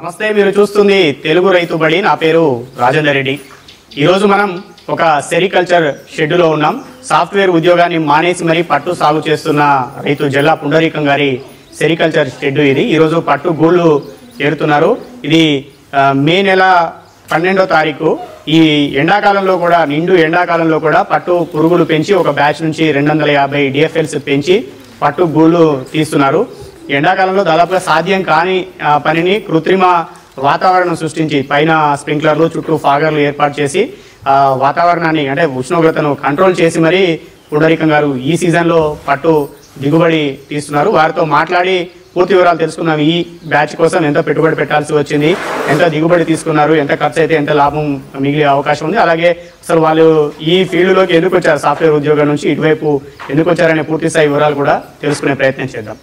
నమస్తే మీరు చూస్తుంది తెలుగు రైతు బడి నా పేరు రాజేందర్ రెడ్డి ఈరోజు మనం ఒక సెరికల్చర్ షెడ్యూలో ఉన్నాం సాఫ్ట్వేర్ ఉద్యోగాన్ని మానేసి మరీ పట్టు సాగు చేస్తున్న రైతు జల్లా పుండరీకం గారి సెరికల్చర్ షెడ్ ఇది ఈరోజు పట్టు గూళ్ళు ఏరుతున్నారు ఇది ఆ, మే నెల పన్నెండో తారీఖు ఈ ఎండాకాలంలో కూడా నిండు ఎండాకాలంలో కూడా పట్టు పురుగులు పెంచి ఒక బ్యాచ్ నుంచి రెండు వందల యాభై డిఎఫ్ఎల్స్ పెంచి పట్టు గూళ్ళు తీస్తున్నారు ఎండాకాలంలో దాదాపుగా సాధ్యం కాని ఆ, పనిని కృత్రిమ వాతావరణం సృష్టించి పైన స్ప్రింక్లర్లు చుట్టూ ఫాగర్లు ఏర్పాటు చేసి ఆ, వాతావరణాన్ని అంటే ఉష్ణోగ్రతను కంట్రోల్ చేసి మరీ పుండరీకం గారు ఈ సీజన్లో పట్టు దిగుబడి తీస్తున్నారు వారితో మాట్లాడి పూర్తి వివరాలు తెలుసుకున్నాం ఈ బ్యాచ్ కోసం ఎంత పెట్టుబడి పెట్టాల్సి వచ్చింది ఎంత దిగుబడి తీసుకున్నారు ఎంత ఖర్చు అయితే ఎంత లాభం మిగిలే అవకాశం ఉంది అలాగే అసలు వాళ్ళు ఈ ఫీల్డ్లోకి ఎందుకు వచ్చారు సాఫ్ట్వేర్ ఉద్యోగం నుంచి ఇటువైపు ఎందుకు వచ్చారనే పూర్తి స్థాయి వివరాలు కూడా తెలుసుకునే ప్రయత్నం చేద్దాం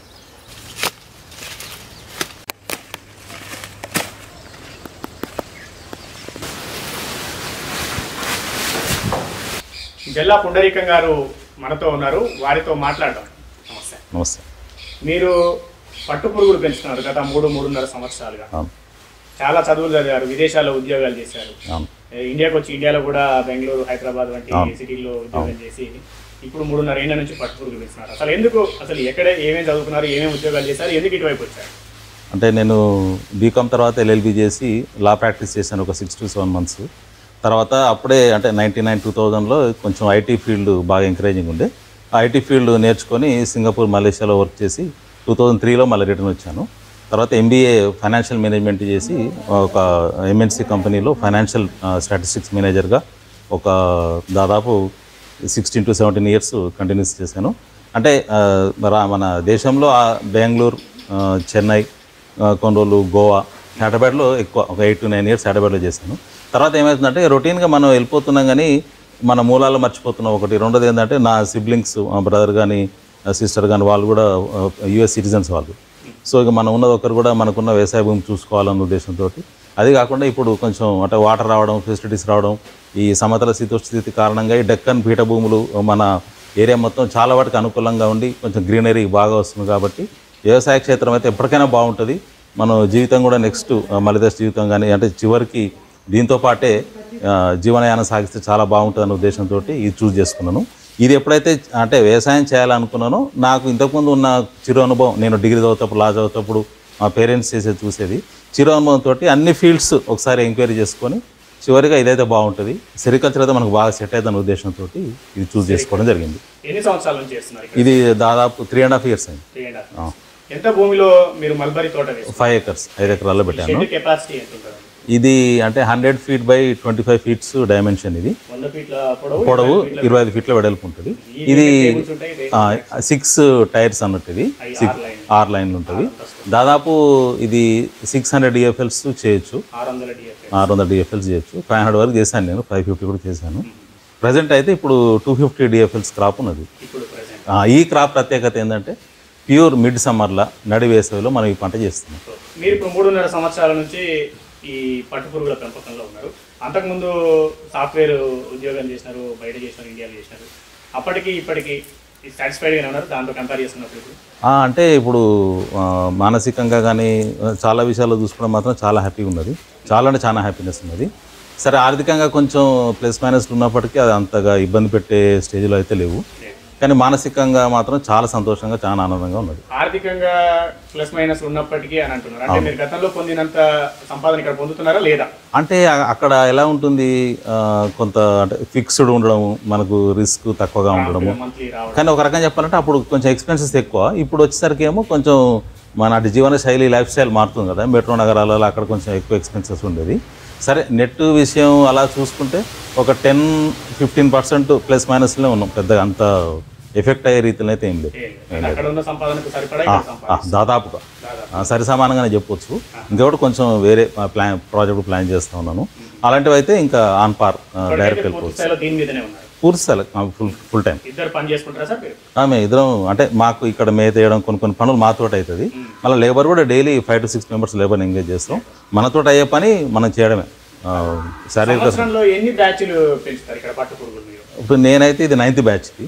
జల్లా పుండరీకం గారు మనతో ఉన్నారు వారితో మాట్లాడదాం నమస్తే నమస్తే మీరు పట్టు పురుగులు పెంచుతున్నారు గత మూడు మూడున్నర సంవత్సరాలుగా అవును చాలా చదువులు చదివారు విదేశాల్లో ఉద్యోగాలు చేశారు అవును ఏ, ఇండియాకి వచ్చి ఇండియాలో కూడా బెంగళూరు హైదరాబాద్ వంటి అవును. సిటీల్లో ఉద్యోగం చేసి ఇప్పుడు మూడున్నర ఏళ్ళ నుంచి పట్టు పురుగులు పెంచుతున్నారు అసలు ఎందుకు అసలు ఎక్కడ ఏమేమి చదువుకున్నారు ఏమేమి ఉద్యోగాలు చేశారు ఎందుకు ఇటువైపు వచ్చారు అంటే నేను బీకామ్ తర్వాత ఎల్ఎల్బి చేసి లా ప్రాక్టీస్ చేశాను ఒక సిక్స్ టు సెవెన్ మంత్స్ తర్వాత అప్పుడే అంటే నైంటీ నైన్ టూ థౌజండ్లో కొంచెం ఐటీ ఫీల్డ్ బాగా ఎంకరేజింగ్ ఉండే ఆ ఐటీ ఫీల్డ్ నేర్చుకొని సింగపూర్ మలేషియాలో వర్క్ చేసి టూ థౌజండ్ త్రీలో మళ్ళీ రిటర్న్ వచ్చాను తర్వాత ఎంబీఏ ఫైనాన్షియల్ మేనేజ్మెంట్ చేసి ఒక ఎంఎన్సీ కంపెనీలో ఫైనాన్షియల్ స్టాటిస్టిక్స్ మేనేజర్గా ఒక దాదాపు sixteen to seventeen years continuous చేశాను అంటే ఆ, రా- మన దేశంలో ఆ బెంగళూరు ఆ, చెన్నై ఆ, కొన్ని రోజులు గోవా హైదరాబాద్లో ఎక్కువ ఒక ఎయిట్ టు నైన్ ఇయర్స్ హైదరాబాద్లో చేశాను తర్వాత ఏమవుతుందంటే రొటీన్గా మనం వెళ్ళిపోతున్నాం కానీ మన మూలాలు మర్చిపోతున్నాం ఒకటి రెండోది ఏంటంటే నా సిబ్లింగ్స్ మా బ్రదర్ కానీ సిస్టర్ కానీ వాళ్ళు కూడా యుఎస్ సిటిజన్స్ వాళ్ళు సో ఇక మనం ఉన్నది ఒకరు కూడా మనకున్న వ్యవసాయ భూమి చూసుకోవాలన్న ఉద్దేశంతో అది కాకుండా ఇప్పుడు కొంచెం అంటే వాటర్ రావడం ఫెసిలిటీస్ రావడం ఈ సమతల శీతోష్ణ స్థితి కారణంగా ఈ డెక్కన్ పీఠభూములు మన ఏరియా మొత్తం చాలా వాటికి అనుకూలంగా ఉండి కొంచెం గ్రీనరీ బాగా వస్తుంది కాబట్టి వ్యవసాయ క్షేత్రం అయితే ఎప్పటికైనా బాగుంటుంది మన జీవితం కూడా నెక్స్ట్ మలిదశ జీవితం కానీ అంటే చివరికి దీంతో పాటే ఆ, జీవనయానం సాగిస్తే చాలా బాగుంటుంది అనే ఉద్దేశంతో ఇది చూస్ చేసుకున్నాను ఇది ఎప్పుడైతే అంటే వ్యవసాయం చేయాలనుకున్నానో నాకు ఇంతకుముందు ఉన్న చిరు అనుభవం నేను డిగ్రీ చదువుతప్పుడు లా చదువుతప్పుడు మా పేరెంట్స్ చేసేది చూసేది చిరు అనుభవంతో అన్ని ఫీల్డ్స్ ఒకసారి ఎంక్వైరీ చేసుకొని చివరిగా ఇదైతే బాగుంటుంది సెరికల్చర్ అయితే మనకు బాగా సెట్ అవుతుందన్న ఉద్దేశంతో ఇది చూస్ చేసుకోవడం జరిగింది ఎన్ని సంవత్సరాల నుంచి చేస్తున్నారు ఇక్కడ ఇది దాదాపు త్రీ అండ్ హాఫ్ ఇయర్స్ అయింది Three and a half. ఎంత భూమిలో మీరు మల్బరీ తోట వేస్తారు ఫైవ్ ఎకర్స్ ఐదు ఎకరాల్లో పెట్టాను షెడ్ కెపాసిటీ ఎంత ఉంటుంది ఇది అంటే hundred feet by twenty five feets dimension ఇది వంద ఫీట్ల పొడవు పొడవు ఇరవై ఐదు ఫీట్ల వెడల్పు ఉంటుంది ఇది టేబుల్స్ ఉంటాయి ఇది సిక్స్ టైర్స్ అన్నట్టు ఇది సిక్స్ line. ఆరు లైన్లు ఉంటుంది దాదాపు ఇది సిక్స్ హండ్రెడ్ డిఎఫ్ఎల్స్ చేయొచ్చు ఆరు వందల డిఎఫ్ ఆరు వందల డిఎఫ్ఎల్స్ చేయొచ్చు ఫైవ్ హండ్రెడ్ వరకు చేశాను నేను ఫైవ్ ఫిఫ్టీ కూడా చేశాను ప్రజెంట్ అయితే ఇప్పుడు టూ ఫిఫ్టీ డిఎఫ్ఎల్స్ క్రాప్ ఉన్నది ఇప్పుడు ప్రజెంట్ ఆ, ఈ క్రాప్ ప్రత్యేకత ఏంటంటే ప్యూర్ మిడ్ సమ్మర్లో నడి వేసవిలో మనం ఈ పంట చేస్తున్నాం మీరు ఇప్పుడు మూడున్నర సంవత్సరాల నుంచి ఈ పట్టు పురుగుల పెంపకంలో ఉన్నారు అంతకుముందు సాఫ్ట్వేర్ ఉద్యోగం చేసినారు బయట చేసినారు ఇండియాలో చేసినారు అప్పటికి ఇప్పటికి సాటిస్ఫైడ్గానే ఉన్నారు దాంతో కంపేర్ చేస్తున్నప్పుడు ఇప్పుడు ఆ, అంటే ఇప్పుడు ఆ, మానసికంగా కానీ చాలా విషయాల్లో చూసుకోవడం మాత్రం చాలా హ్యాపీగా ఉన్నది చాలా అంటే చాలా హ్యాపీనెస్ ఉన్నది సరే ఆర్థికంగా కొంచెం ప్లస్ మైనస్ ఉన్నప్పటికీ అది అంతగా ఇబ్బంది పెట్టే స్టేజ్లో అయితే లేవు కానీ మానసికంగా మాత్రం చాలా సంతోషంగా చాలా ఆనందంగా ఉన్నది ఆర్థికంగా ప్లస్ మైనస్ ఉన్నప్పటికీ అని అంటున్నారు అంటే మీరు గతంలో పొందినంత సంపాదన ఇక్కడ పొందుతున్నారా లేదా అంటే అ- అక్కడ ఎలా ఉంటుంది ఆ, కొంత అంటే ఫిక్స్డ్ ఉండడం మనకు రిస్క్ తక్కువగా ఉండడము మంత్లీ రావడం కానీ ఒక రకంగా చెప్పాలంటే అప్పుడు కొంచెం ఎక్స్పెన్సెస్ ఎక్కువ ఇప్పుడు వచ్చేసరికి ఏమో కొంచెం మన అటు జీవన శైలి లైఫ్ స్టైల్ మారుతుంది కదా మెట్రో నగరాలలో అక్కడ కొంచెం ఎక్కువ ఎక్స్పెన్సెస్ ఉండేది సరే నెట్ విషయం అలా చూసుకుంటే ఒక టెన్ ఫిఫ్టీన్ పర్సెంట్ ప్లస్ మైనస్లో ఉన్నాం పెద్దగా అంత ఎఫెక్ట్ అయ్యే రీతిలో అయితే ఏం లేదు అంటే అక్కడ ఉన్న సంపాదనకు సరిపడా ఇక్కడ సంపాదన ఆ, దాదాపుగా ఆ, సరి సమానంగానే చెప్పొచ్చు ఇంకొకటి కొంచెం వేరే ప్లాన్ ప్రాజెక్ట్ ప్లాన్ చేస్తూ ఉన్నాను అలాంటివి అయితే ఇంకా ఆన్ పార్ డైరెక్ట్ పూర్తి వెళ్ళిపోవచ్చు స్థాయిలో దీని మీదనే ఉన్నారు పూర్తి స్థాయి ఫుల్ ఫుల్ టైం ఇద్దరు పని చేసుకుంటారా సార్ మీరు ఆమె ఇద్దరం అంటే మాకు ఇక్కడ మేత వేయడం కొన్ని కొన్ని పనులు మాతో అవుతుంది మళ్ళీ లేబర్ కూడా daily five to six members labour engage చేస్తాం మనతో అయ్యే పని మనం చేయడమే ఆ, శారీరక సంవత్సరంలో ఎన్ని బ్యాచ్లు పెంచుతారు ఇక్కడ పట్టు పురుగులు మీరు ఇప్పుడు నేనైతే ఇది నైన్త్ బ్యాచ్కి తొమ్మిది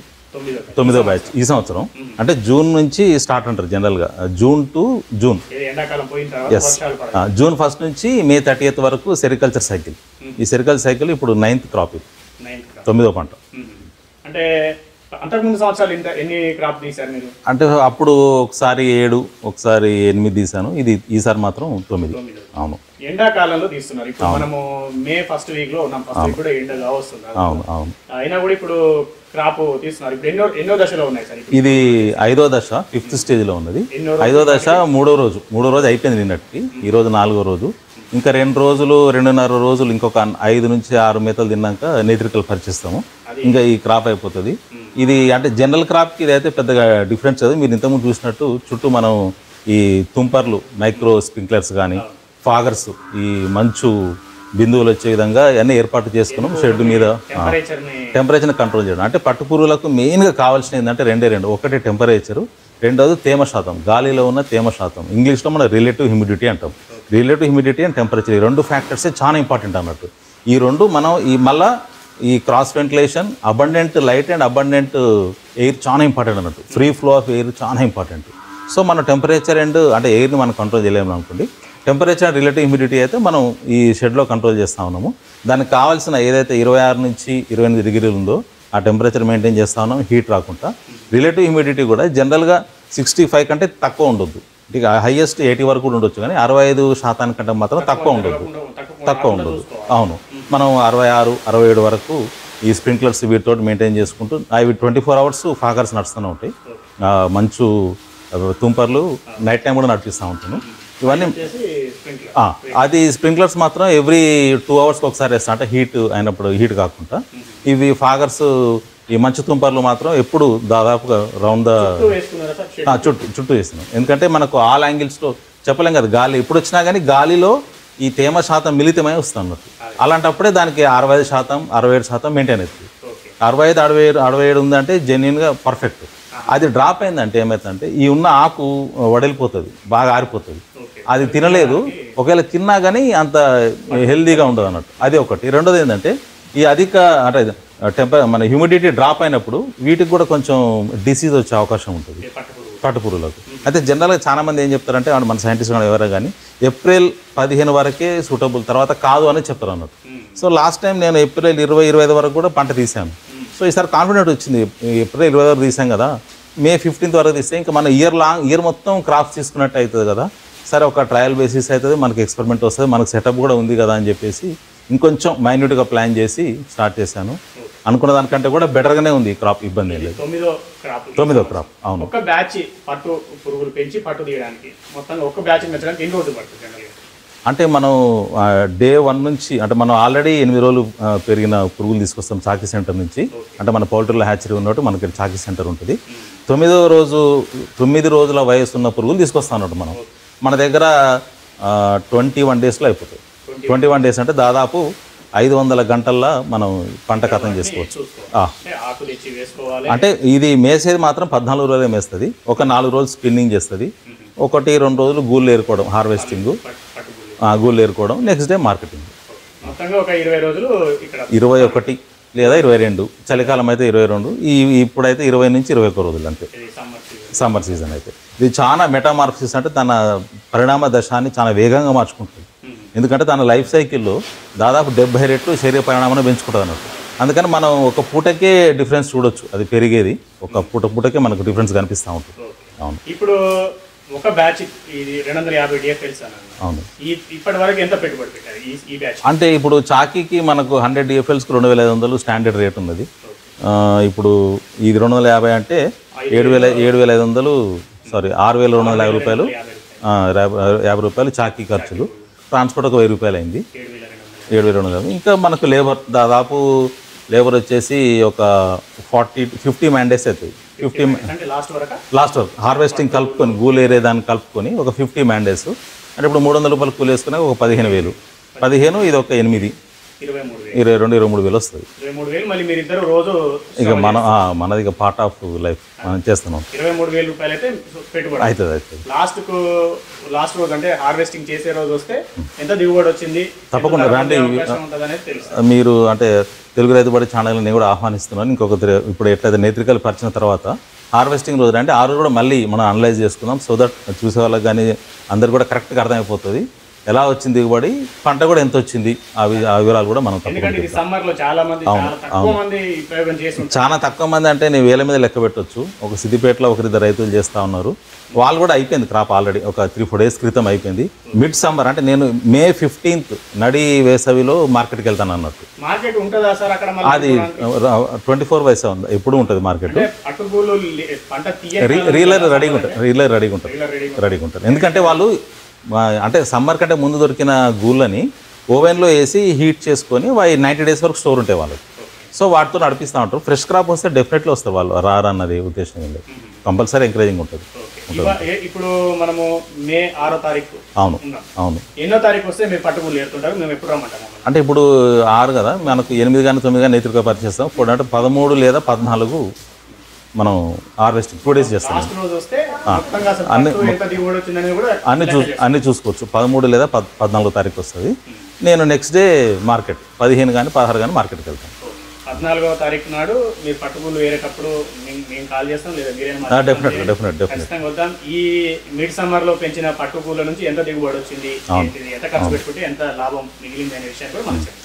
తొమ్మిదో తొమ్మిదో బ్యాచ్ ఈ సంవత్సరం అంటే జూన్ నుంచి స్టార్ట్ అంటారు జనరల్గా జూన్ టు జూన్ ఇది ఎండాకాలం పోయిన తర్వాత ఎస్ వర్షాలు పడాలి జూన్ ఫస్ట్ నుంచి మే థర్టీ వరకు సెరికల్చర్ సైకిల్ ఈ సెరికల్చర్ సైకిల్ ఇప్పుడు నైన్త్ క్రాప్ ఇది నైన్త్ క్రాప్ తొమ్మిదో పంట అంటే అంతకుముందు సంవత్సరాలు ఇంత ఎన్ని క్రాప్ తీశారు మీరు అంటే అప్పుడు ఒకసారి ఏడు ఒకసారి ఎనిమిది తీసాను ఇది ఈసారి మాత్రం తొమ్మిది తొమ్మిది అవును ఎండాకాలంలో తీస్తున్నారు ఇప్పుడు మనము మే ఫస్ట్ వీక్ లో ఉన్నాం ఫస్ట్ వీక్ కూడా ఎండగా వస్తుంది అవును అవును అయినా కూడా ఇప్పుడు క్రాప్ తీస్తున్నారు ఇప్పుడు ఎన్నో ఎన్నో దశలో ఉన్నాయి సార్ ఇప్పుడు ఇది ఐదో దశ ఫిఫ్త్ స్టేజ్లో ఉన్నది ఎన్నో ఐదో దశ మూడో రోజు మూడో రోజు అయిపోయింది నిన్నటికి ఈ రోజు నాలుగో రోజు ఇంకా రెండు రోజులు రెండున్నర రోజులు ఇంకొక ఐదు నుంచి ఆరు మేతలు తిన్నాక నేత్రికలు పరిచిస్తాము ఇంకా ఈ క్రాప్ అయిపోతుంది ఇది అంటే జనరల్ క్రాప్కి ఇది అయితే పెద్దగా డిఫరెన్స్ అది మీరు ఇంతకుముందు చూసినట్టు చుట్టూ మనం ఈ తుంపర్లు మైక్రో స్ప్రింక్లర్స్ కానీ ఫాగర్స్ ఈ మంచు బిందువులు వచ్చే విధంగా అన్నీ ఏర్పాటు చేసుకున్నాం షెడ్ మీద టెంపరేచర్ ని టెంపరేచర్ని కంట్రోల్ చేయడం అంటే పట్టుపురుగులకు మెయిన్గా కావాల్సిన ఏంటంటే రెండే రెండు ఒకటి టెంపరేచరు రెండోది తేమ శాతం గాలిలో ఉన్న తేమ శాతం ఇంగ్లీష్లో మనం రిలేటివ్ హ్యూమిడిటీ అంటాం రిలేటివ్ హ్యూమిడిటీ అండ్ టెంపరేచర్ ఈ రెండు ఫ్యాక్టర్సే చాలా ఇంపార్టెంట్ అన్నట్టు ఈ రెండు మనం ఈ మళ్ళా ఈ cross ventilation abundant light and abundant air చాలా ఇంపార్టెంట్ అన్నట్టు ఫ్రీ ఫ్లో ఆఫ్ ఎయిర్ చాలా ఇంపార్టెంట్ సో మనం టెంపరేచర్ అండ్ అంటే ఎయిర్ని మనం కంట్రోల్ చేయలేము అనుకోండి టెంపరేచర్ రిలేటివ్ హ్యూమిడిటీ అయితే మనం ఈ షెడ్లో కంట్రోల్ చేస్తూ ఉన్నాము దానికి కావాల్సిన ఏదైతే ఇరవై ఆరు నుంచి ఇరవై ఎనిమిది డిగ్రీలు ఉందో ఆ టెంపరేచర్ మెయింటైన్ చేస్తా ఉన్నాం హీట్ రాకుండా రిలేటివ్ హ్యూమిడిటీ కూడా జనరల్గా సిక్స్టీ ఫైవ్ కంటే తక్కువ ఉండొద్దు ఇక హైయెస్ట్ ఎయిటీ వరకు కూడా ఉండొచ్చు కానీ అరవై ఐదు శాతానికంటే మాత్రం తక్కువ ఉండొద్దు తక్కువ తక్కువ ఉండదు అవును మనం అరవై ఆరు అరవై ఏడు వరకు ఈ స్ప్రింక్లర్స్ వీటితో మెయింటైన్ చేసుకుంటూ అవి ట్వంటీ ఫోర్ అవర్స్ ఫాగర్స్ నడుస్తూనే ఉంటాయి ఆ, మంచు ఆ, తుంపర్లు నైట్ టైం కూడా నడిపిస్తూ ఉంటాను ఇవన్నీ వచ్చేసి స్ప్రింక్లర్ ఆ, అది స్ప్రింక్లర్స్ మాత్రం ఎవ్రీ టూ అవర్స్కి ఒకసారి వేస్తా అంటే హీట్ అయినప్పుడు హీట్ కాకుండా ఇవి ఫాగర్స్ ఈ మంచు తుంపర్లు మాత్రం ఎప్పుడు దాదాపుగా రౌండ్ ద వేసుకున్నారా సార్ షెడ్ ఆ, చుట్టూ చుట్టూ వేస్తున్నాం ఎందుకంటే మనకు ఆల్ యాంగిల్స్లో చెప్పలేం కదా గాలి ఎప్పుడు వచ్చినా కానీ గాలిలో ఈ తేమ శాతం మిళితమై వస్తుంది అన్నట్టు అలాంటప్పుడే దానికి అరవై ఐదు శాతం అరవై ఏడు శాతం మెయింటైన్ అవుతుంది ఓకే అరవై ఐదు అరవై ఏడు అరవై ఏడు ఉందంటే జెన్యున్గా పర్ఫెక్ట్ అది డ్రాప్ అయిందంటే ఏమవుతుందంటే ఈ ఉన్న ఆకు వడిలిపోతుంది బాగా ఆరిపోతుంది ఓకే అది తినలేదు ఒకవేళ తిన్నా కానీ అంత హెల్దీగా ఉండదు అన్నట్టు అది ఒకటి రెండోది ఏంటంటే ఈ అధిక అంటే టెంపర్ మన హ్యూమిడిటీ డ్రాప్ అయినప్పుడు వీటికి కూడా కొంచెం డిసీజ్ వచ్చే అవకాశం ఉంటుంది పట్టుపురుగు పట్టుపురుగులకు అయితే జనరల్గా చాలా మంది ఏం చెప్తారంటే అంటే మన సైంటిస్ట్ కానీ ఎవరైనా కానీ ఏప్రిల్ పదిహేను వరకే సూటబుల్ తర్వాత కాదు అని చెప్తారు అన్నట్టు సో లాస్ట్ టైం నేను ఏప్రిల్ ఇరవై ఇరవై ఐదు వరకు కూడా పంట తీసాను సో ఈసారి కాన్ఫిడెంట్ వచ్చింది ఏప్రిల్ ఇరవై వరకు తీసాం కదా మే ఫిఫ్టీన్త్ వరకు తీస్తే ఇంకా మన ఇయర్ లాంగ్ ఇయర్ మొత్తం క్రాప్స్ తీసుకున్నట్టు అవుతుంది కదా సరే ఒక ట్రయల్ బేసిస్ అవుతుంది మనకి ఎక్స్పెరిమెంట్ వస్తుంది మనకు సెటప్ కూడా ఉంది కదా అని చెప్పేసి ఇంకొంచెం మైన్యూట్గా ప్లాన్ చేసి స్టార్ట్ చేశాను అనుకున్న దానికంటే కూడా బెటర్గానే ఉంది క్రాప్ ఇబ్బంది ఏం లేదు తొమ్మిదో క్రాప్ తొమ్మిదో క్రాప్ అవును ఒక బ్యాచ్ పట్టు పురుగులు పెంచి పట్టు తీయడానికి మొత్తంగా ఒక బ్యాచ్ పెంచడానికి ఎన్ని రోజులు పడుతుంది జనరల్గా అంటే మనం డే వన్ నుంచి అంటే మనం ఆల్రెడీ ఎనిమిది రోజులు ఆ, పెరిగిన పురుగులు తీసుకొస్తాం చాకీ సెంటర్ నుంచి అంటే మన పౌల్ట్రీలో హ్యాచరీ ఉన్నట్టు మనకి చాకీ సెంటర్ ఉంటుంది తొమ్మిదో రోజు తొమ్మిది రోజుల వయసు ఉన్న పురుగులు తీసుకొస్తాం అన్నట్టు మనం మన దగ్గర ట్వంటీ వన్ డేస్లో అయిపోతుంది ట్వంటీ వన్ డేస్ అంటే దాదాపు ఐదు వందల గంటల్లో మనం పంట కథం చేసుకోవచ్చు చూసుకోవాలి ఆ, అంటే ఆకు తెచ్చి వేసుకోవాలి అంటే ఇది మేసేది మాత్రం పద్నాలుగు రోజులే మేస్తుంది ఒక నాలుగు రోజులు స్పిన్నింగ్ చేస్తుంది ఒకటి రెండు రోజులు గూళ్ళు ఏరుకోవడం హార్వెస్టింగ్ పట్టు పట్టుపురుగు గూళ్ళు ఏరుకోవడం నెక్స్ట్ డే మార్కెటింగ్ మొత్తంగా ఒక ఇరవై రోజులు ఇక్కడ ఇరవై ఒకటి లేదా ఇరవై రెండు చలికాలం అయితే ఇరవై రెండు ఈ ఇప్పుడైతే ఇరవై నుంచి ఇరవై ఒక్క రోజులు అంతే ఇది సమ్మర్ సీజన్ సమ్మర్ సీజన్ అయితే ఇది చాలా మెటామార్ఫిస్ అంటే తన పరిణామ దశాన్ని చాలా వేగంగా మార్చుకుంటుంది ఎందుకంటే తన లైఫ్ సైకిల్లో దాదాపు డెబ్బై రెట్లు శరీర పరిణామాన్ని పెంచుకుంటుంది అన్నట్టు అందుకని మనం ఒక పూటకే డిఫరెన్స్ చూడొచ్చు అది పెరిగేది ఒక పూట పూటకే మనకు డిఫరెన్స్ కనిపిస్తూ ఉంటుంది అవును ఇప్పుడు ఒక బ్యాచ్ ఇది రెండు వందల యాభై డిఎఫ్ఎల్స్ అన్నాను అవును ఈ ఇప్పటి వరకు ఎంత పెట్టుబడి పెట్టారు ఈ ఈ బ్యాచ్ అంటే ఇప్పుడు చాకీకి మనకు హండ్రెడ్ డిఎఫ్ఎల్స్కి రెండు వేల ఐదు వందలు స్టాండర్డ్ రేట్ ఉన్నది ఆ, ఇప్పుడు ఇది రెండు వందల యాభై అంటే ఏడు వేల ఏడు వేల ఐదు వందలు సారీ ఆరు వేల రెండు వందల యాభై రూపాయలు యాభై రూపాయలు ఆ, యాభై- యాభై రూపాయలు చాకీ ఖర్చులు ట్రాన్స్పోర్ట్ ఒక వెయ్యి రూపాయలు అయింది ఏడు వేల రెండు వందలు ఏడు వేల రెండు వందలు ఇంకా మనకు లేబర్ దాదాపు లేబర్ వచ్చేసి ఒక ఫార్టీ ఫిఫ్టీ మ్యాండేస్ అవుతాయి ఫిఫ్టీ అంటే లాస్ట్ వరకు లాస్ట్ వరకు హార్వెస్టింగ్ కలుపుకొని గూలు ఏరే దాన్ని కలుపుకొని ఒక ఫిఫ్టీ మ్యాండేస్ అంటే ఇప్పుడు మూడు వందల రూపాయలు కూలి వేసుకునే ఒక పదిహేను వేలు పదిహేను ఇది ఒక ఎనిమిది ఇరవై మూడు వేలు ఇరవై రెండు ఇరవై మూడు వేలు వస్తుంది ఇరవై మూడు వేలు మళ్ళీ మీరు ఇద్దరు రోజు ఇక మన ఆ, మనది ఇక పార్ట్ ఆఫ్ లైఫ్ మనం చేస్తున్నాం ఇరవై మూడు వేల రూపాయలు అయితే పెట్టుబడి అవుతుంది అవుతుంది లాస్ట్ కు లాస్ట్ రోజు అంటే హార్వెస్టింగ్ చేసే రోజు వస్తే ఎంత దిగుబడి వచ్చింది తప్పకుండా ఎంత ధర రండి. పొందే అవకాశం ఉంటుంది అనేది తెలుసు మీరు అంటే తెలుగు రైతు బడి ఛానల్ని నేను కూడా ఆహ్వానిస్తున్నాను ఇంకొక త్రి- ఇప్పుడు ఎట్లయితే నేత్రికలు పరిచిన తర్వాత హార్వెస్టింగ్ రోజు అంటే ఆ రోజు కూడా మళ్ళీ మనం అనలైజ్ చేసుకుందాం సో దట్ చూసే వాళ్ళకి కానీ అందరు కూడా కరెక్ట్గా అర్థమైపోతుంది ఎలా వచ్చింది దిగుబడి పంట కూడా ఎంత వచ్చింది ఆ వి- ఆ వివరాలు కూడా మనం తప్పకుండా ఎందుకంటే ఇది సమ్మర్ లో చాలా మంది చాలా తక్కువ మంది ప్రయోగం చేసి ఉంటారు. చాలా తక్కువ మంది అంటే నేను వేల మీద లెక్క పెట్టొచ్చు ఒక సిద్దిపేటలో ఒకరిద్దరు రైతులు చేస్తూ ఉన్నారు వాళ్ళు కూడా అయిపోయింది క్రాప్ ఆల్రెడీ ఒక త్రీ ఫోర్ డేస్ క్రితం అయిపోయింది మిడ్ సమ్మర్ అంటే నేను మే ఫిఫ్టీన్త్ నడి వేసవిలో మార్కెట్కి వెళ్తాను అన్నట్టు మార్కెట్ ఉంటుందా సార్ అక్కడ మళ్ళీ అది ట్వంటీ ఫోర్ వయసు ఉంది ఎప్పుడు ఉంటుంది మార్కెట్ అంటే పట్టుకూలు లే- పంట తీయ రీలర్ రెడీగా ఉంటుంది రీలర్ రెడీగా ఉంటుంది రెడీగా ఉంటారు ఎందుకంటే వాళ్ళు ఆ, అంటే సమ్మర్ కంటే ముందు దొరికిన గూళ్ళని ఓవెన్లో వేసి హీట్ చేసుకొని వై నైంటీ డేస్ వరకు స్టోర్ ఉంటాయి వాళ్ళకి సో వాటితో నడిపిస్తూ ఉంటారు ఫ్రెష్ క్రాప్ వస్తే డెఫినెట్లీ వస్తారు వాళ్ళు రారు అన్నది ఉద్దేశం లేదు కంపల్సరీ ఎంకరేజింగ్ ఉంటుంది ఇవా- ఏ- ఇప్పుడు మనము మే ఆరో తారీఖు అవును ఉన్నాం అవును ఎన్నో తారీఖు వస్తే మీరు పట్టుకూలు ఏరుతుంటారు మేము ఎప్పుడు రమ్మంటాం మమ్మల్ని? అంటే ఇప్పుడు ఆరు కదా మనకు ఎనిమిది కానీ తొమ్మిది కానీ నేతృత్వ పరిచేస్తాం ఇప్పుడు అంటే పదమూడు లేదా పద్నాలుగు మనం హార్వెస్టింగ్ టూ డేస్ చేస్తాం లాస్ట్ రోజు వస్తే మొత్తంగా అసలు పట్టు ఎంత దిగుబడి వచ్చిందని కూడా అన్ని చూ అన్ని చూసుకోవచ్చు పదమూడు లేదా పద్ పద్నాలుగో తారీఖు వస్తుంది నేను నెక్స్ట్ డే మార్కెట్ పదిహేను కానీ పదహారు కానీ మార్కెట్కి వెళ్తాను పద్నాలుగవ తారీఖు నాడు మీరు పట్టుకూలు వేరేటప్పుడు మేము మేము కాల్ చేస్తాం లేదా మీరేం మాట్లాడతాం. డెఫినెట్గా డెఫినెట్ డెఫినెట్ ఖచ్చితంగా వద్దాం ఈ మిడ్ సమ్మర్ లో పెంచిన పట్టుకూల నుంచి ఎంత దిగుబడి వచ్చింది ఏంటిది, ఎంత ఖర్చు పెట్టుకుంటే ఎంత లాభం మిగిలింది అనే విషయాన్ని కూడా మనం చెప్తాం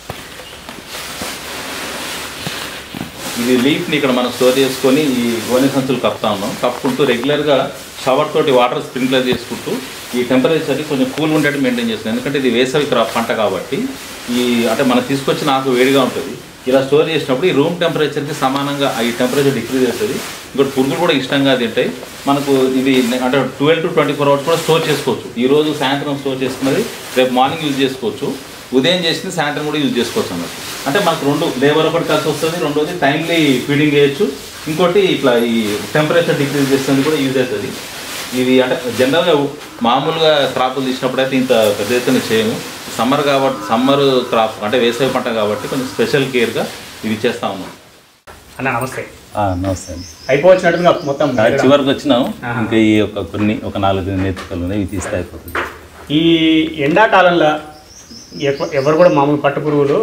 ఇది లీఫ్ని ఇక్కడ మనం స్టోర్ చేసుకొని ఈ గోనె సంచులు కప్పుతా ఉన్నాం కప్పుకుంటూ రెగ్యులర్గా షవర్ తోటి వాటర్ స్ప్రింక్లర్ చేసుకుంటూ ఈ టెంపరేచర్ని కొంచెం కూల్ ఉండేట్టు మెయింటైన్ చేస్తున్నాం ఎందుకంటే ఇది వేసవి క్రాప్ పంట కాబట్టి ఈ అంటే మనం తీసుకొచ్చిన ఆకు వేడిగా ఉంటుంది ఇలా స్టోర్ చేసినప్పుడు ఈ రూమ్ టెంపరేచర్కి సమానంగా ఈ టెంపరేచర్ డిక్రీజ్ అవుతుంది ఇంకోటి పురుగులు కూడా ఇష్టంగా తింటాయి మనకు ఇది అంటే twelve to twenty four hours కూడా స్టోర్ చేసుకోవచ్చు ఈ రోజు సాయంత్రం స్టోర్ చేసుకున్నది రేపు మార్నింగ్ యూజ్ చేసుకోవచ్చు ఉదయం చేసింది సాయంత్రం కూడా యూజ్ చేసుకోవచ్చు అన్నట్టు అంటే మనకు రెండు లేబర్ ఒకటి కలిసి వస్తుంది రెండోది టైమ్లీ ఫీడింగ్ చేయొచ్చు ఇంకోటి ఇట్లా ఈ టెంపరేచర్ డిక్రీజ్ చేస్తుంది కూడా యూజ్ అవుతుంది ఇది అంటే జనరల్గా మామూలుగా క్రాపులు తీసినప్పుడు అయితే ఇంత పెద్ద ఎత్తున చేయము సమ్మర్ కాబట్టి సమ్మర్ క్రాప్ అంటే వేసవి పంట కాబట్టి కొంచెం స్పెషల్ కేర్గా ఇవి చేస్తా ఉన్నాం అన్న నమస్తే నమస్తే అండి అయిపోవచ్చినట్టుగా మొత్తం చివరికి వచ్చినాం ఇంకా ఈ ఒక కొన్ని ఒక నాలుగు నేతృత్వాలు ఉన్నాయి ఇవి తీస్తే అయిపోతుంది ఈ ఎండాకాలంలో ఎవ- ఎవరు కూడా మామూలు పట్టు పురుగులు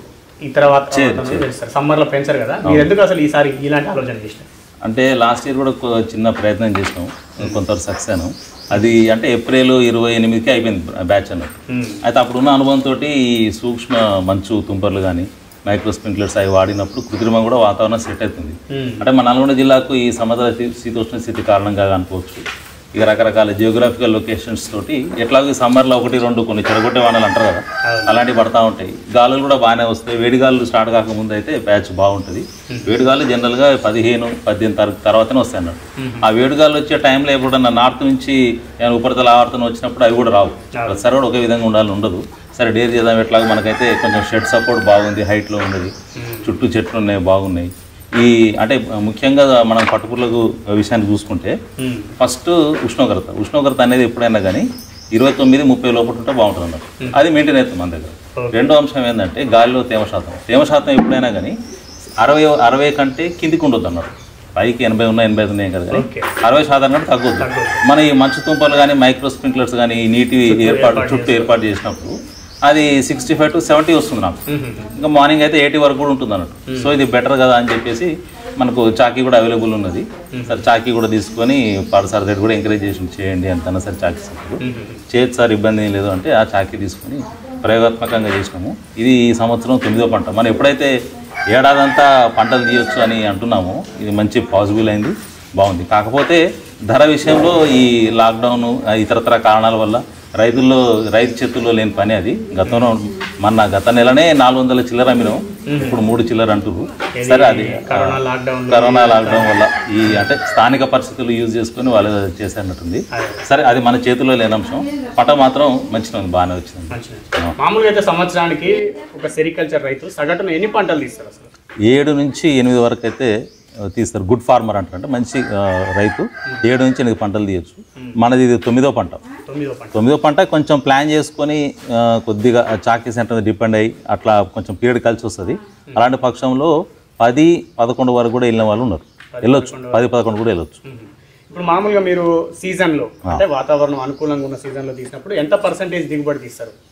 ఇతర వాతావరణంలో చేస్తారు సమ్మర్లో పెంచరు కదా మీరు ఎందుకు అసలు ఈసారి ఇలాంటి ఆలోచన చేసినారు అంటే లాస్ట్ ఇయర్ కూడా ఒక చిన్న ప్రయత్నం చేసినాం కొంతవరకు సక్సెస్ అయినాం అది అంటే ఏప్రిల్ ఇరవై ఎనిమిదికి అయిపోయింది బ్యాచ్ అన్నట్టు అయితే అప్పుడున్న అనుభవంతో ఈ సూక్ష్మ మంచు తుంపర్లు కానీ మైక్రో స్ప్రింక్లర్స్ అవి వాడినప్పుడు కృత్రిమంగా కూడా వాతావరణం సెట్ అవుతుంది అంటే మన నల్గొండ జిల్లాకు ఈ సముద్ర శీ- శీతోష్ణ స్థితి కారణంగా అనుకోవచ్చు ఇక రకరకాల జియోగ్రాఫికల్ లొకేషన్స్ తోటి ఎట్లాగో సమ్మర్లో ఒకటి రెండు కొన్ని చెడగొట్టే వానలు అంటారు కదా అలాంటివి పడతా ఉంటాయి గాలులు కూడా బాగానే వస్తాయి వేడిగాలు స్టార్ట్ కాకముందు అయితే బ్యాచ్ బాగుంటుంది వేడిగాలు జనరల్గా పదిహేను పద్దెనిమిది తారీఖు తర్వాతనే వస్తాయి అన్నట్టు ఆ వేడిగాలు వచ్చే టైంలో ఎప్పుడన్నా నార్త్ నుంచి ఏమైనా ఉపరితల ఆవర్తనం వచ్చినప్పుడు అవి కూడా రావు ప్రతిసారి కూడా ఒకే విధంగా ఉండాలని ఉండదు సరే డేర్ చేద్దాం ఎట్లాగో మనకైతే కొంచెం షెడ్ సపోర్ట్ బాగుంది హైట్లో ఉన్నది చుట్టూ చెట్లు ఉన్నాయి బాగున్నాయి ఈ అంటే ముఖ్యంగా మనం పట్టుపుర్లకు విషయాన్ని చూసుకుంటే ఫస్ట్ ఉష్ణోగ్రత ఉష్ణోగ్రత అనేది ఎప్పుడైనా కానీ ఇరవై తొమ్మిది ముప్పై లోపల ఉంటే బాగుంటుంది అన్నట్టు అది మెయింటైన్ అవుతుంది మన దగ్గర రెండో అంశం ఏంటంటే గాలిలో తేమ శాతం తేమ శాతం ఎప్పుడైనా కానీ అరవై అరవై కంటే కిందికి ఉండొద్దు అన్నట్టు పైకి ఎనభై ఉన్నాయి ఎనభై ఐదు ఉన్నాయి కదా కానీ ఓకే అరవై శాతం కంటే తగ్గొద్దు మన ఈ మంచు తుంపలు కానీ మైక్రో స్ప్రింక్లర్స్ కానీ ఈ నీటి ఏర్పాటు చుట్టూ ఏర్పాటు చేసినప్పుడు అది సిక్స్టీ ఫైవ్ టు సెవెంటీ వస్తుంది నాకు ఇంకా మార్నింగ్ అయితే ఎయిటీ వరకు కూడా ఉంటుంది అన్నట్టు సో ఇది బెటర్ కదా అని చెప్పేసి మనకు చాకీ కూడా అవైలబుల్ ఉన్నది సార్ చాకీ కూడా తీసుకొని పాఠశాల దగ్గర కూడా ఎంకరేజ్ చేసి చేయండి అంతనా సార్ చాకీ సార్ చేయొచ్చు సార్ ఇబ్బంది ఏం లేదు అంటే ఆ చాకీ తీసుకొని ప్రయోగాత్మకంగా చేసినాము ఇది ఈ సంవత్సరం తొమ్మిదో పంట మనం ఎప్పుడైతే ఏడాదంతా పంటలు తీయొచ్చు అని అంటున్నామో ఇది మంచి పాజిబుల్ అయింది బాగుంది కాకపోతే ధర విషయంలో ఈ లాక్డౌన్ ఆ ఇతరతర కారణాల వల్ల రైతుల్లో రైతు చేతుల్లో లేని పని అది గతంలో మన గత నెలనే నాలుగు వందల చిల్లర అమ్మినాం ఇప్పుడు మూడు చిల్లర అంటున్నారు సరే అది కరోనా లాక్డౌన్ కరోనా లాక్డౌన్ వల్ల ఈ అంటే స్థానిక పరిస్థితులు యూజ్ చేసుకొని వాళ్ళు చేసినట్టుంది సరే అది మన చేతిలో లేని అంశం పంట మాత్రం మంచిగా ఉంది బాగానే వచ్చింది మంచిది మామూలుగా అయితే సంవత్సరానికి ఒక సెరికల్చర్ రైతు సగటున ఎన్ని పంటలు తీస్తారు అసలు ఏడు నుంచి ఎనిమిది వరకు అయితే ఆ, తీస్తారు గుడ్ ఫార్మర్ అంటారు అంటే మంచి ఆ, రైతు ఏడు నుంచి ఎనిమిది పంటలు తీయచ్చు మనది ఇది తొమ్మిదో పంట తొమ్మిదో పంట తొమ్మిదో పంట కొంచెం ప్లాన్ చేసుకొని ఆ, కొద్దిగా ఆ చాకీ సెంటర్ డిపెండ్ అయ్యి అట్లా కొంచెం పీరియడ్ కలిసి వస్తుంది అలాంటి పక్షంలో పది పదకొండు వరకు కూడా వెళ్ళిన వాళ్ళు ఉన్నారు వెళ్ళొచ్చు పది పదకొండు కూడా వెళ్ళొచ్చు ఇప్పుడు మామూలుగా మీరు సీజన్లో అంటే వాతావరణం అనుకూలంగా ఉన్న సీజన్లో తీసినప్పుడు ఎంత పర్సంటేజ్ దిగుబడి తీస్తారు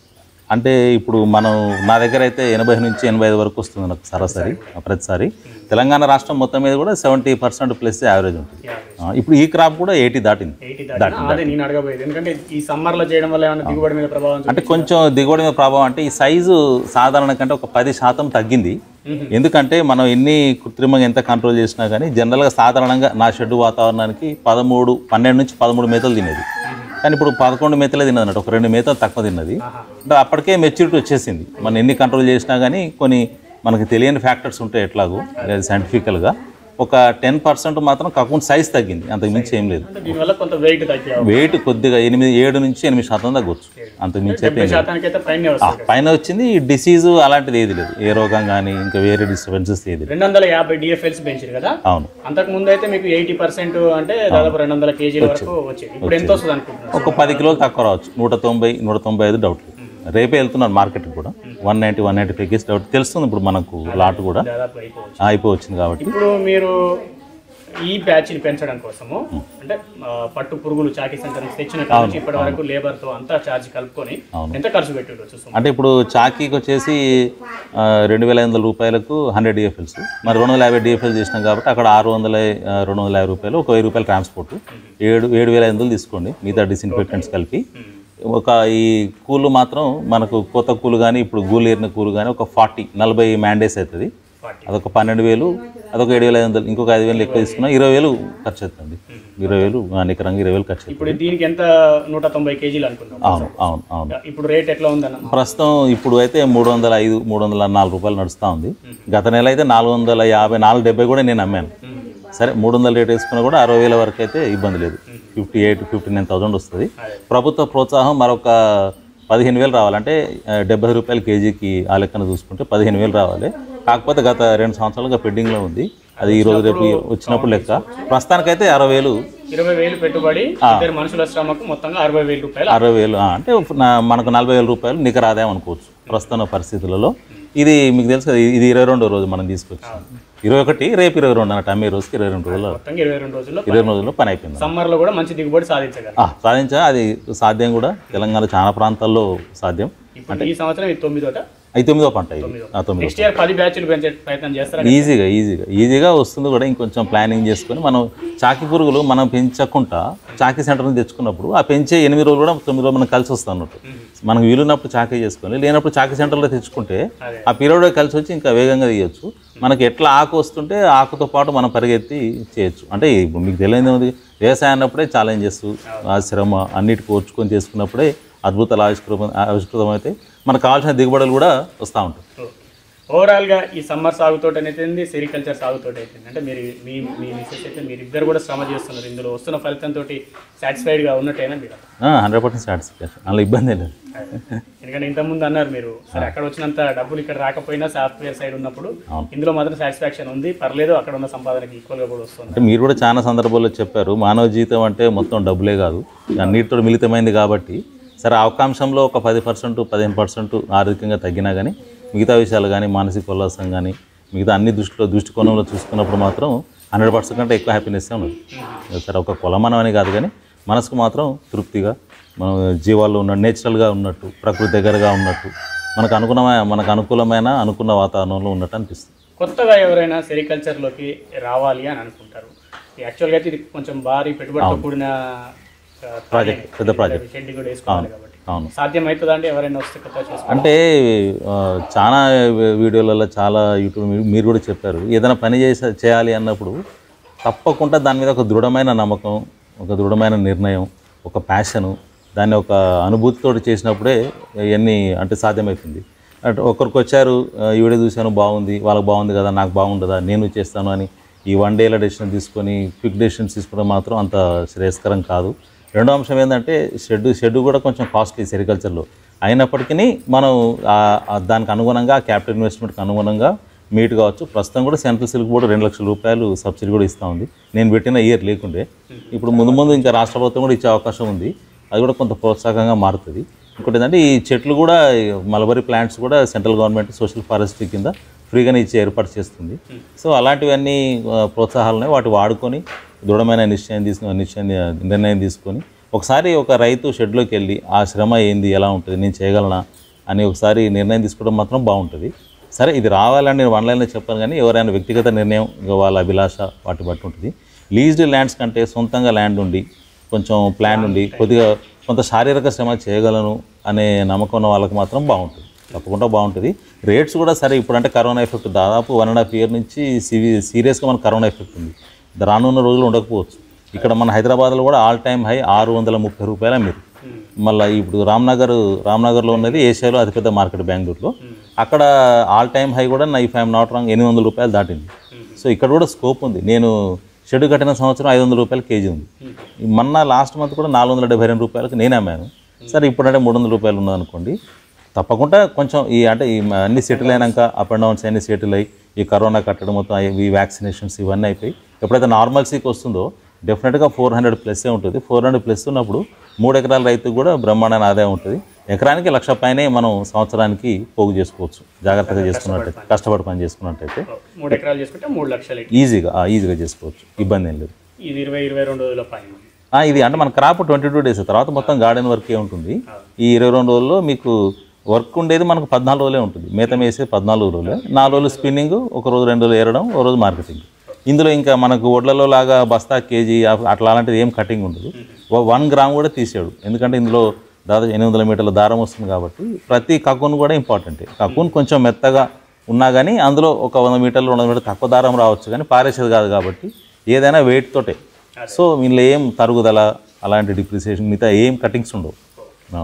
అంటే ఇప్పుడు మనం నా దగ్గర అయితే ఎనభై నుంచి ఎనభై ఐదు వరకు వస్తుంది నాకు సరాసరి ప్రతిసారి తెలంగాణ రాష్ట్రం మొత్తం మీద కూడా సెవెంటీ పర్సెంట్ ప్లస్ యావరేజ్ ఉంటుంది ఆ, ఇప్పుడు ఈ క్రాప్ కూడా ఎయిటీ దాటింది ఎయిటీ దాటినా అదే నేను అడగబోయేది ఎందుకంటే ఈ సమ్మర్ లో చేయడం వల్ల ఏమైనా దిగుబడి మీద ప్రభావం అంటే కొంచెం దిగుబడి మీద ప్రభావం అంటే ఈ సైజు సాధారణ కంటే ఒక పది శాతం తగ్గింది ఎందుకంటే మనం ఎన్ని కృత్రిమంగా ఎంత కంట్రోల్ చేసినా కానీ జనరల్గా సాధారణంగా నా షెడ్ వాతావరణానికి పదమూడు పన్నెండు నుంచి పదమూడు మేతలు తినేది కానీ ఇప్పుడు పదకొండు మేతలే తిన్నది అన్నట్టు ఒక రెండు మేతలు తక్కువ తిన్నది అంటే అప్పటికే మెచ్యూరిటీ వచ్చేసింది మనం ఎన్ని కంట్రోల్ చేసినా కానీ కొన్ని మనకి తెలియని ఫ్యాక్టర్స్ ఉంటాయి ఎట్లాగో సైంటిఫికల్గా ఒక టెన్ పర్సెంట్ మాత్రం కాకుండా సైజ్ తగ్గింది అంతకు మించి ఏం లేదు అంటే దీనివల్ల కొంత వెయిట్ తగ్గే వెయిట్ కొద్దిగా ఎనిమిది ఏడు నుంచి ఎనిమిది శాతం తగ్గొచ్చు అంతకు మించి అయితే ఏం లేదు. శాతానికి అయితే పైన ఆ, పైన వచ్చింది ఈ డిసీజ్ అలాంటిది ఏది లేదు ఏ రోగం కానీ ఇంకా వేరే డిస్టర్బెన్సెస్ ఏది లేదు రెండు వందల యాభై డిఎఫ్ఎల్స్ పెంచారు కదా అవును అంతకు ముందు అయితే మీకు ఎయిటీ పర్సెంట్ అంటే దాదాపు రెండు వందల కేజీల వరకు వచ్చేది ఇప్పుడు ఎంత వస్తుంది అనుకుంటున్నారు ఒక పది కిలోలు తక్కువ రావచ్చు నూట తొంభై నూట తొంభై ఐదు డౌట్ రేపే వెళ్తున్నాను మార్కెట్కి కూడా one ninety one ninety five KG doubt తెలుస్తుంది ఇప్పుడు మనకు లాట్ కూడా దాదాపు అయిపోవచ్చు అయిపోయి వచ్చింది కాబట్టి ఇప్పుడు మీరు ఈ బ్యాచ్ ని పెంచడం కోసము అంటే ఆ, పట్టు పురుగులు చాకీ సెంటర్ నుంచి తెచ్చిన కాడ నుంచి ఇప్పటి వరకు లేబర్ తో అంతా ఛార్జ్ కలుపుకొని ఎంత ఖర్చు పెట్టి ఉండొచ్చు అంటే ఇప్పుడు చాకీకి వచ్చేసి ఆ, రెండు వేల ఐదు వందల రూపాయలకు హండ్రెడ్ డిఎఫ్ఎల్స్ మరి రెండు వందల యాభై డిఎఫ్ఎల్ చేసినాం కాబట్టి అక్కడ ఆరు వందల ఆ, రెండు వందల యాభై రూపాయలు ఒక వెయ్యి రూపాయలు ట్రాన్స్పోర్ట్ ఏడు ఏడు వేల ఐదు వందలు తీసుకోండి మిగతా డిస్ఇన్ఫెక్టెంట్స్ కలిపి ఒక ఈ కూలు మాత్రం మనకు కొత్త కూలు కానీ ఇప్పుడు గూలు ఏరిన కూలు కానీ ఒక ఫార్టీ నలభై మ్యాండేస్ అవుతుంది అదొక పన్నెండు వేలు అదొక ఏడు వేల ఐదు వందలు ఇంకొక ఐదు వేలు ఎక్కువ తీసుకున్నా ఇరవై వేలు ఖర్చు అవుతుంది ఇరవై వేలు ఆ, నికరంగా ఇరవై వేలు ఖర్చు అవుతుంది ఇప్పుడు దీనికి ఎంత నూట తొంభై కేజీలు అనుకుందాం అవును అవును అవును ఇప్పుడు రేట్ ఎట్లా ఉందన్న ప్రస్తుతం ఇప్పుడు అయితే మూడు వందల ఐదు మూడు వందల నాలుగు రూపాయలు నడుస్తూ ఉంది గత నెల అయితే నాలుగు వందల యాభై నాలుగు డెబ్బై కూడా నేను అమ్మాను సరే మూడు వందల రేట్ వేసుకున్నా కూడా అరవై వేల వరకు అయితే ఇబ్బంది లేదు fifty eight fifty nine thousand వస్తుంది ప్రభుత్వ ప్రోత్సాహం మరొక పదిహేను వేలు రావాలంటే ఆ, డెబ్బై రూపాయల కేజీకి ఆ లెక్కన చూసుకుంటే పదిహేను వేలు రావాలి కాకపోతే గత రెండు సంవత్సరాలుగా పెండింగ్లో ఉంది అది ఈ రోజు రేపు వచ్చినప్పుడు లెక్క ప్రస్తుతానికైతే అరవై వేలు ఇరవై వేలు పెట్టుబడి ఇద్దరు మనుషుల శ్రమకు మొత్తంగా అరవై వేల రూపాయలు అరవై వేలు ఆ, అంటే నా- మనకు నలభై వేల రూపాయలు నికర ఆదాయం అనుకోవచ్చు ప్రస్తుత పరిస్థితులలో ఇది మీకు తెలుసు కదా ఇది ఇరవై రెండో రోజు మనం తీసుకొచ్చాం ఇరవై ఒకటి రేపు ఇరవై రెండు అన్నట్టు అమ్మే రోజుకి ఇరవై రెండు రోజులు మొత్తంగా ఇరవై రెండు రోజుల్లో ఇరవై రెండు రోజుల్లో పని అయిపోయింది సమ్మర్ లో కూడా మంచి దిగుబడి సాధించగలరు ఆ, సాధించా అది సాధ్యం కూడా తెలంగాణ చాలా ప్రాంతాల్లో సాధ్యం ఇప్పుడు ఈ సంవత్సరం ఇది తొమ్మిదోట అది తొమ్మిదో పంట ఇది ఆ, తొమ్మిదో నెక్స్ట్ ఇయర్ పది బ్యాచ్లు పెంచే ప్రయత్నం చేస్తారా ఈజీగా ఈజీగా ఈజీగా వస్తుంది కూడా ఇంకొంచెం ప్లానింగ్ చేసుకొని మనం చాకి పురుగులు మనం పెంచకుండా చాకీ సెంటర్ నుంచి తెచ్చుకున్నప్పుడు ఆ పెంచే ఎనిమిది రోజులు కూడా తొమ్మిది రోజులు మనకు కలిసి వస్తుంది అన్నట్టు మనకు వీలున్నప్పుడు చాకీ చేసుకొని లేనప్పుడు చాకీ సెంటర్లో తెచ్చుకుంటే అదే. ఆ పీరియడ్ కలిసి వచ్చి ఇంకా వేగంగా తీయొచ్చు మనకి ఎట్లా ఆకు వస్తుంటే ఆకుతో పాటు మనం పరిగెత్తి చేయొచ్చు అంటే ఇప్పుడు మీకు తెలియదు ఏముంది వ్యవసాయం అన్నప్పుడే ఛాలెంజెస్ ఆ శ్రమ అన్నిటికీ ఓర్చుకొని చేసుకున్నప్పుడే అద్భుతాలు ఆవిష్కృతం ఆవిష్కృతం అయితే మనకు కావాల్సిన దిగుబడులు కూడా వస్తూ ఉంటాయి ఓవరాల్ గా ఈ సమ్మర్ సాగుతోటి అయితే సెరికల్చర్ సాగుతోటి అయితే అంటే మీరు మీ మీ మిస్సెస్ అయితే మీరు ఇద్దరు కూడా శ్రమ చేస్తున్నారు ఇందులో వస్తున్న ఫలితంతో సాటిస్ఫైడ్ గా ఉన్నట్టేనా మీరు హండ్రెడ్ పర్సెంట్ సాటిస్ఫాక్షన్ అందులో ఇబ్బంది లేదు ఎందుకంటే ఇంతకుముందు అన్నారు మీరు సరే అక్కడ వచ్చినంత డబ్బులు ఇక్కడ రాకపోయినా సాఫ్ట్వేర్ సైడ్ ఉన్నప్పుడు అవును. ఇందులో మాత్రం సాటిస్ఫాక్షన్ ఉంది పర్లేదు అక్కడ ఉన్న సంపాదనకి ఈక్వల్ గా కూడా వస్తుంది అంటే మీరు కూడా చాలా సందర్భాల్లో చెప్పారు మానవ జీవితం అంటే మొత్తం డబ్బులే కాదు అన్నిటితో మిళితమైంది కాబట్టి సరే అవకాంశంలో ఒక పది పర్సెంట్ పదిహేను పర్సెంట్ ఆర్థికంగా తగ్గినా కానీ మిగతా విషయాలు కానీ మానసిక ఉల్లాసం కానీ మిగతా అన్ని దృష్టిలో దృష్టికోణంలో చూసుకున్నప్పుడు మాత్రం హండ్రెడ్ పర్సెంట్ కంటే ఎక్కువ హ్యాపీనెస్ ఉన్నది సరే ఒక కులమానం అని కాదు కానీ మనసుకు మాత్రం తృప్తిగా మనం జీవాల్లో ఉన్న నేచురల్గా ఉన్నట్టు ప్రకృతి దగ్గరగా ఉన్నట్టు మనకు అనుకున్నమైన మనకు అనుకూలమైన అనుకున్న వాతావరణంలో ఉన్నట్టు అనిపిస్తుంది కొత్తగా ఎవరైనా సెరికల్చర్లోకి రావాలి అని అనుకుంటారు యాక్చువల్గా అయితే ఇది కొంచెం భారీ పెట్టుబడితో కూడిన ప్రాజెక్ట్ పెద్ద ప్రాజెక్ట్ షెడ్ కూడా వేసుకోవాలి కాబట్టి అవును సాధ్యమవుతుందా అంటే ఎవరైనా వస్తే కొత్తగా చేసుకోవాలి అంటే ఆ, చాలా వీడియోలలో చాలా యూట్యూబ్ మీ- మీరు కూడా చెప్పారు ఏదైనా పని చేసే చేయాలి అన్నప్పుడు తప్పకుండా దాని మీద ఒక దృఢమైన నమ్మకం ఒక దృఢమైన నిర్ణయం ఒక ప్యాషను దాన్ని ఒక అనుభూతితో చేసినప్పుడే ఇవన్నీ అంటే సాధ్యమవుతుంది అంటే ఒకరికి వచ్చారు ఆ, ఈ వీడియో చూశాను బాగుంది వాళ్ళకి బాగుంది కదా నాకు బాగుండదా నేను చేస్తాను అని ఈ వన్ డేల డెసిషన్ తీసుకొని క్విక్ డెసిషన్స్ తీసుకోవడం మాత్రం అంత శ్రేయస్కరం కాదు రెండో అంశం ఏంటంటే షెడ్ షెడ్ కూడా కొంచెం కాస్ట్లీ సెరికల్చర్లో అయినప్పటికీ మనం ఆ- ఆ దానికి అనుగుణంగా క్యాపిటల్ ఇన్వెస్ట్మెంట్కి అనుగుణంగా మీట్ కావచ్చు ప్రస్తుతం కూడా సెంట్రల్ సిల్క్ బోర్డు రెండు లక్షల రూపాయలు సబ్సిడీ కూడా ఇస్తూ ఉంది నేను పెట్టిన ఇయర్ లేకుండే ఇప్పుడు ముందు ముందు ఇంకా రాష్ట్ర ప్రభుత్వం కూడా ఇచ్చే అవకాశం ఉంది అది కూడా కొంత ప్రోత్సాహకంగా మారుతుంది ఇంకోటి ఏంటంటే ఈ చెట్లు కూడా ఈ మలబరీ ప్లాంట్స్ కూడా సెంట్రల్ గవర్నమెంట్ సోషల్ ఫారెస్ట్రీ కింద ఫ్రీగానే ఇచ్చి ఏర్పాటు చేస్తుంది సో అలాంటివన్నీ ఆ, ప్రోత్సాహాలనే వాటి వాడుకొని దృఢమైన నిశ్చయం తీసుకుని నిశ్చయం నిర్ణయం తీసుకొని ఒకసారి ఒక రైతు షెడ్లోకి వెళ్ళి ఆ శ్రమ ఏంది ఎలా ఉంటుంది నేను చేయగలనా అని ఒకసారి నిర్ణయం తీసుకోవడం మాత్రం బాగుంటుంది సరే ఇది రావాలని నేను వన్ లైన్లో చెప్పాను కానీ ఎవరైనా వ్యక్తిగత నిర్ణయం ఇక వాళ్ళ అభిలాష వాటి బట్టి ఉంటుంది లీజ్డ్ ల్యాండ్స్ కంటే సొంతంగా ల్యాండ్ ఉండి కొంచెం ప్లాన్ ఉండి కొద్దిగా కొంత శారీరక శ్రమ చేయగలను అనే నమ్మకం ఉన్న వాళ్ళకి మాత్రం బాగుంటుంది తప్పకుండా బాగుంటుంది రేట్స్ కూడా సరే ఇప్పుడంటే కరోనా ఎఫెక్ట్ దాదాపు వన్ అండ్ హాఫ్ ఇయర్ నుంచి సివి సీరియస్గా మనకు కరోనా ఎఫెక్ట్ ఉంది రానున్న రోజులు ఉండకపోవచ్చు ఇక్కడ మన హైదరాబాద్లో కూడా ఆల్ టైమ్ హై ఆరు వందల ముప్పై రూపాయల మీరు మళ్ళీ ఇప్పుడు రామ్నగర్ రామ్నగర్లో ఉన్నది ఏషియాలో అతిపెద్ద మార్కెట్ బెంగళూరులో అక్కడ ఆల్ టైమ్ హై కూడా నా ఇఫ్ ఐఎమ్ నాట్ రాంగ్ ఎనిమిది వందల రూపాయలు దాటింది సో ఇక్కడ కూడా స్కోప్ ఉంది నేను షెడ్ కట్టిన సంవత్సరం ఐదు వందల రూపాయలు కేజీ ఉంది ఈ మొన్న లాస్ట్ మంత్ కూడా నాలుగు వందల డెబ్బై రెండు రూపాయలకు నేను అమ్మాను సరే ఇప్పుడంటే మూడు వందల రూపాయలు ఉన్నదనుకోండి తప్పకుండా కొంచెం ఈ అంటే ఈ మ- అన్ని సెటిల్ అయినాక అప్ అండ్ డౌన్స్ అన్ని సెటిల్ అయ్యి ఈ కరోనా కట్టడం మొత్తం అయ్యి, ఈ వ్యాక్సినేషన్స్ ఇవన్నీ అయిపోయి ఎప్పుడైతే నార్మల్సీకి వస్తుందో డెఫినెట్గా ఫోర్ హండ్రెడ్ ప్లస్సే ఉంటుంది ఫోర్ హండ్రెడ్ ప్లస్ ఉన్నప్పుడు మూడు ఎకరాల రైతుకు కూడా బ్రహ్మాండమైన ఆదాయం ఉంటుంది ఎకరానికి లక్ష పైనే మనం సంవత్సరానికి పోగు చేసుకోవచ్చు జాగ్రత్తగా చేసుకున్నట్టయితే కష్టపడి పని చేసుకున్నట్టయితే మూడు ఎకరాలు చేసుకుంటే మూడు లక్షలు ఈజీగా ఆ, ఈజీగా చేసుకోవచ్చు ఇబ్బంది ఏం లేదు ఇది ఇరవై ఇరవై రెండు రోజుల పైన ఆ, ఇది అంటే మన క్రాప్ ట్వంటీ టూ డేస్ తర్వాత మొత్తం గార్డెన్ వర్కే ఉంటుంది ఈ ఇరవై రెండు రోజుల్లో మీకు వర్క్ ఉండేది మనకు పద్నాలుగు రోజులే ఉంటుంది మేత వేసేది పద్నాలుగు రోజులే నాలుగు రోజులు స్పిన్నింగ్ ఒక రోజు రెండు రోజులు ఏరడం ఒక రోజు మార్కెటింగ్ ఇందులో ఇంకా మనకు వడ్లలో లాగా బస్తా కేజీ అ- అట్లా అలాంటిది ఏం కటింగ్ ఉండదు ఓ వన్ గ్రామ్ కూడా తీసాడు ఎందుకంటే ఇందులో దాదాపు ఎనిమిది వందల మీటర్ల దారం వస్తుంది కాబట్టి ప్రతి కక్కున్ కూడా ఇంపార్టెంట్ కక్కున్ కొంచెం మెత్తగా ఉన్నా కానీ అందులో ఒక వంద మీటర్లు రెండు వందల మీటర్లు తక్కువ దారం రావచ్చు కానీ పారేసేది కాదు కాబట్టి ఏదైనా వెయిట్ తోటే సో వీళ్ళు ఏం తరుగుదల అలాంటి డిప్రిసియేషన్ మిగతా ఏం కటింగ్స్ ఉండవు ఆ.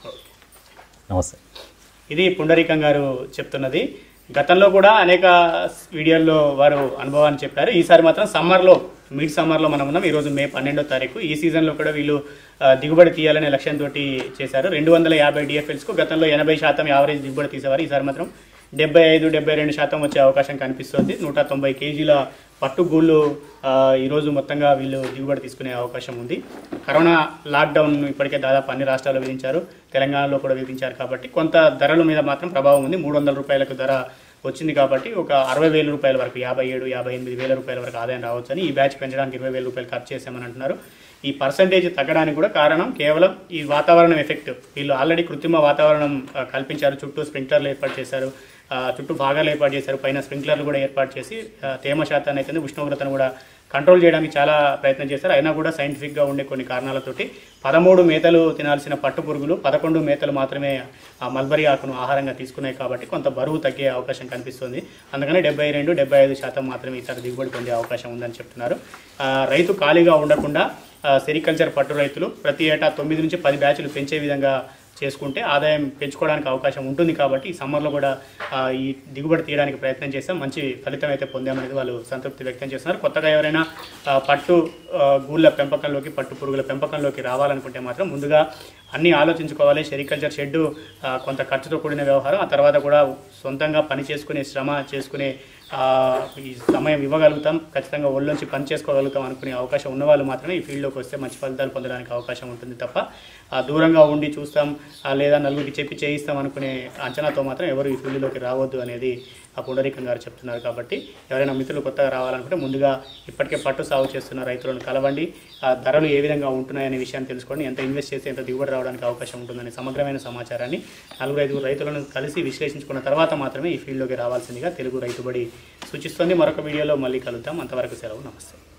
నమస్తే ఇది పుండరీకం గారు చెప్తున్నది గతంలో కూడా అనేక వీడియోల్లో వారు అనుభవాన్ని చెప్పారు ఈసారి మాత్రం సమ్మర్లో మిడ్ సమ్మర్లో మనం ఉన్నాం ఈరోజు మే పన్నెండో తారీఖు ఈ సీజన్లో కూడా వీళ్ళు ఆ, దిగుబడి తీయాలనే లక్ష్యంతో చేశారు రెండు వందల యాభై డిఎఫ్ఎల్స్కు గతంలో ఎనభై శాతం యావరేజ్ దిగుబడి తీసేవారు ఈసారి మాత్రం డెబ్బై ఐదు డెబ్బై రెండు శాతం వచ్చే అవకాశం కనిపిస్తోంది నూట తొంభై కేజీల పట్టుగూళ్ళు ఆ, ఈరోజు మొత్తంగా వీళ్ళు దిగుబడి తీసుకునే అవకాశం ఉంది కరోనా లాక్డౌన్ ఇప్పటికే దాదాపు అన్ని రాష్ట్రాల్లో విధించారు తెలంగాణలో కూడా విధించారు కాబట్టి కొంత ధరల మీద మాత్రం ప్రభావం ఉంది మూడు వందల రూపాయలకు ధర వచ్చింది కాబట్టి ఒక అరవై వేల రూపాయల వరకు యాభై ఏడు యాభై ఎనిమిది వేల రూపాయల వరకు ఆదాయం రావచ్చని ఈ బ్యాచ్ పెంచడానికి ఇరవై వేల రూపాయలు ఖర్చు చేశామని అంటున్నారు ఈ పర్సంటేజ్ తగ్గడానికి కూడా కారణం కేవలం ఈ వాతావరణం ఎఫెక్ట్ వీళ్ళు ఆల్రెడీ కృత్రిమ వాతావరణం ఆ, కల్పించారు చుట్టూ స్ప్రింక్లర్లు ఏర్పాటు చేశారు ఆ, చుట్టూ భాగాలు ఏర్పాటు చేశారు పైన స్ప్రింక్లర్లు కూడా ఏర్పాటు చేసి ఆ, తేమ శాతాన్ని అయితే ఉష్ణోగ్రతను కూడా కంట్రోల్ చేయడానికి చాలా ప్రయత్నం చేశారు అయినా కూడా సైంటిఫిక్గా ఉండే కొన్ని కారణాలతోటి పదమూడు మేతలు తినాల్సిన పట్టు పురుగులు పదకొండు మేతలు మాత్రమే ఆ మల్బరీ ఆకును ఆహారంగా తీసుకున్నాయి కాబట్టి కొంత బరువు తగ్గే అవకాశం కనిపిస్తుంది అందుకని డెబ్బై రెండు డెబ్బై ఐదు శాతం మాత్రమే ఈసారి దిగుబడి పొందే అవకాశం ఉందని చెప్తున్నారు ఆ, రైతు ఖాళీగా ఉండకుండా ఆ, సెరికల్చర్ పట్టు రైతులు ప్రతి ఏటా తొమ్మిది నుంచి పది బ్యాచ్లు పెంచే విధంగా చేసుకుంటే ఆదాయం పెంచుకోవడానికి అవకాశం ఉంటుంది కాబట్టి ఈ సమ్మర్లో కూడా ఆ, ఈ దిగుబడి తీయడానికి ప్రయత్నం చేస్తాం మంచి ఫలితం అయితే పొందామనేది వాళ్ళు సంతృప్తి వ్యక్తం చేస్తున్నారు కొత్తగా ఎవరైనా ఆ, పట్టు ఆ, గూళ్ళ పెంపకంలోకి పట్టు పురుగుల పెంపకంలోకి రావాలనుకుంటే మాత్రం ముందుగా అన్నీ ఆలోచించుకోవాలి సెరికల్చర్ షెడ్ ఆ, కొంత ఖర్చుతో కూడిన వ్యవహారం ఆ తర్వాత కూడా సొంతంగా పని చేసుకునే శ్రమ చేసుకునే ఆ, ఈ సమయం ఇవ్వగలుగుతాం ఖచ్చితంగా ఒళ్ళొంచి పని చేసుకోగలుగుతాం అనుకునే అవకాశం ఉన్న వాళ్ళు మాత్రమే ఈ ఫీల్డ్లోకి వస్తే మంచి ఫలితాలు పొందడానికి అవకాశం ఉంటుంది తప్ప ఆ, దూరంగా ఉండి చూస్తాం ఆ, లేదా నలుగురికి చెప్పి చేయిస్తాం అనుకునే అంచనాతో మాత్రం ఎవరు ఈ ఫీల్డ్లోకి రావద్దు అనేది ఆ పుండరీకం గారు చెప్తున్నారు కాబట్టి ఎవరైనా మిత్రులు కొత్తగా రావాలనుకుంటే ముందుగా ఇప్పటికే పట్టు సాగు చేస్తున్న రైతులను కలవండి ఆ ధరలు ఏ విధంగా ఉంటున్నాయనే విషయాన్ని తెలుసుకోండి ఎంత ఇన్వెస్ట్ చేస్తే ఎంత దిగుబడి రావడానికి అవకాశం ఉంటుందనే సమగ్రమైన సమాచారాన్ని నలుగురు ఐదుగురు రైతులను కలిసి విశ్లేషించుకున్న తర్వాత మాత్రమే ఈ ఫీల్డ్లోకి రావాల్సిందిగా తెలుగు రైతుబడి సూచిస్తుంది మరొక వీడియోలో మళ్ళీ కలుద్దాం అంతవరకు సెలవు నమస్తే